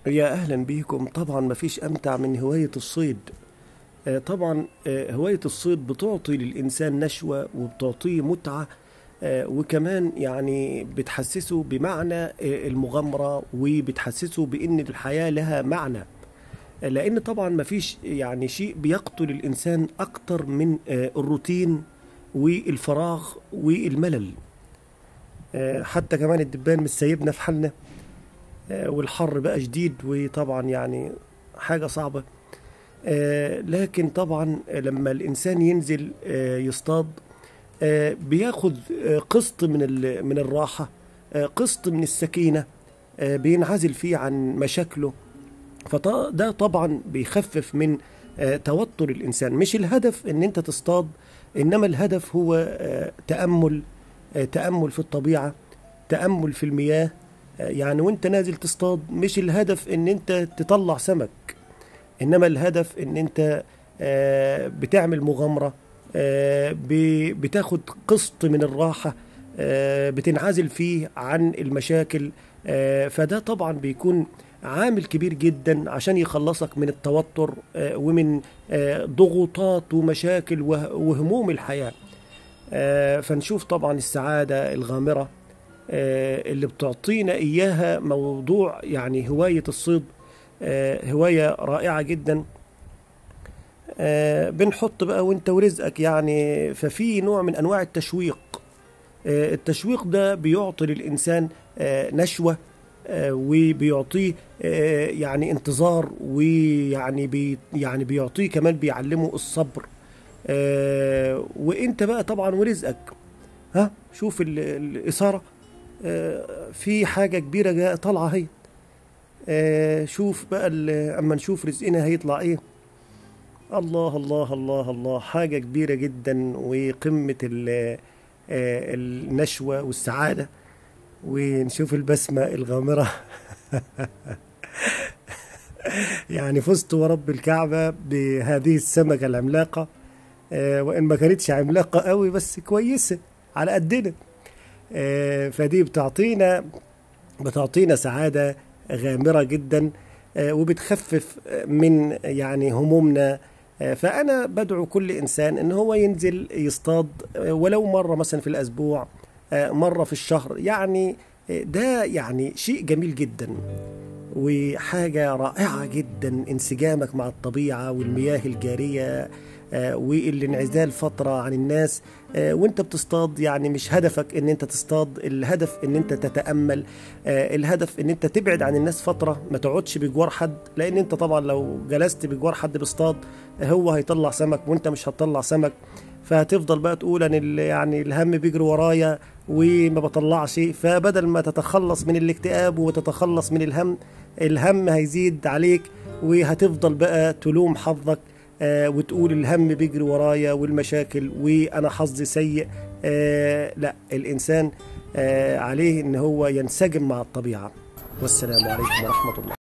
يا أهلا بيكم طبعا مفيش أمتع من هواية الصيد آه، طبعا آه، هواية الصيد بتعطي للإنسان نشوة وبتعطيه متعة آه، وكمان يعني بتحسسه بمعنى آه، المغامرة وبتحسسه بأن الحياة لها معنى آه، لأن طبعا مفيش يعني شيء بيقتل الإنسان أكتر من آه، الروتين والفراغ والملل آه، حتى كمان الدبان مش سايبنا في حالنا آه، والحر بقى شديد وطبعا يعني حاجة صعبة آه، لكن طبعا لما الإنسان ينزل آه، يصطاد آه، بياخد آه، قسط من ال- من الراحة آه، قسط من السكينة آه، بينعزل فيه عن مشاكله فده طبعا بيخفف من آه، توتر الإنسان مش الهدف إن أنت تصطاد إنما الهدف هو آه، تأمل آه، تأمل في الطبيعة تأمل في المياه آه، يعني وانت نازل تصطاد مش الهدف ان انت تطلع سمك انما الهدف ان انت آه، بتعمل مغامرة آه، ب- بتاخد قسط من الراحة آه، بتنعزل فيه عن المشاكل آه، فده طبعا بيكون عامل كبير جدا عشان يخلصك من التوتر آه، ومن آه، ضغوطات ومشاكل وه- وهموم الحياة آه، فنشوف طبعا السعادة الغامرة آه، اللي بتعطينا إياها موضوع يعني هواية الصيد آه، هواية رائعة جدا آه، بنحط بقى وانت ورزقك يعني ففي نوع من أنواع التشويق آه، التشويق ده بيعطي للإنسان آه، نشوة آه، وبيعطيه آه، يعني انتظار ويعني بي يعني بيعطيه كمان بيعلمه الصبر آه، وانت بقى طبعا ورزقك ها شوف ال- الإثارة آه، في حاجة كبيرة جاء طالعة هي آه، شوف بقى ال- اما نشوف رزقنا هيطلع ايه الله الله الله الله حاجة كبيرة جدا وقمة ال- آه، النشوة والسعادة ونشوف البسمة الغامرة يعني فزت ورب الكعبة بهذه السمكة العملاقة آه، وإن ما كانتش عملاقة قوي بس كويسة على قدنا آه، فدي بتعطينا بتعطينا سعادة غامرة جدا آه، وبتخفف آه، من يعني همومنا آه، فأنا بدعو كل إنسان إن هو ينزل يصطاد آه، ولو مرة مثلا في الأسبوع آه، مرة في الشهر يعني آه، ده يعني شيء جميل جدا وحاجة رائعة جدا انسجامك مع الطبيعة والمياه الجارية آه، والانعزال فترة عن الناس آه، وانت بتصطاد يعني مش هدفك ان انت تصطاد الهدف ان انت تتأمل آه، الهدف ان انت تبعد عن الناس فترة ما تقعدش بجوار حد لان انت طبعا لو جلست بجوار حد بيصطاد هو هيطلع سمك وانت مش هتطلع سمك فهتفضل بقى تقول ان ال- يعني الهم بيجري ورايا وما بطلعش فبدل ما تتخلص من الاكتئاب وتتخلص من الهم الهم هيزيد عليك وهتفضل بقى تلوم حظك آه وتقول الهم بيجري ورايا والمشاكل وانا حظي سيء آه لا الانسان آه عليه ان هو ينسجم مع الطبيعه والسلام عليكم ورحمه الله